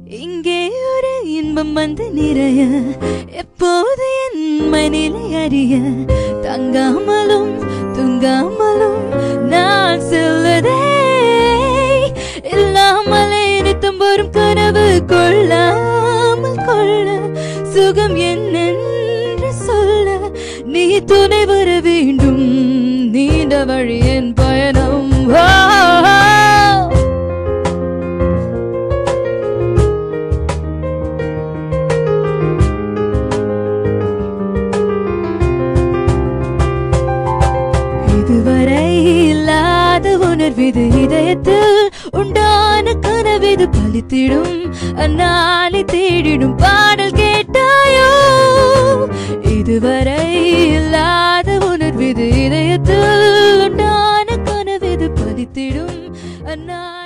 இங்கே ஒரு இன்பம் வந்து நிறைய எப்போது என் மனிலை அறிய தங்காமலும் தூங்காமலும் நான் சொல்லுதே இல்லாமலே நித்தம் வரும் கனவு கொள்ளாமல் கொள்ள சுகம் என்னென்று சொல்ல நீ துணை வர வேண்டும் நீண்ட வழி என் பயணம் ஓ, ஓ. இதுவரை இல்லாத உணர்விது இதயத்தில் உண்டான கனவிது பலித்திடும் அந்நாளை தேடிடும் பாடல் கேட்டாயோ இதுவரை இல்லாத உணர்விது இதயத்தில் உண்டான கனவிது பலித்திடும் அந்நாள்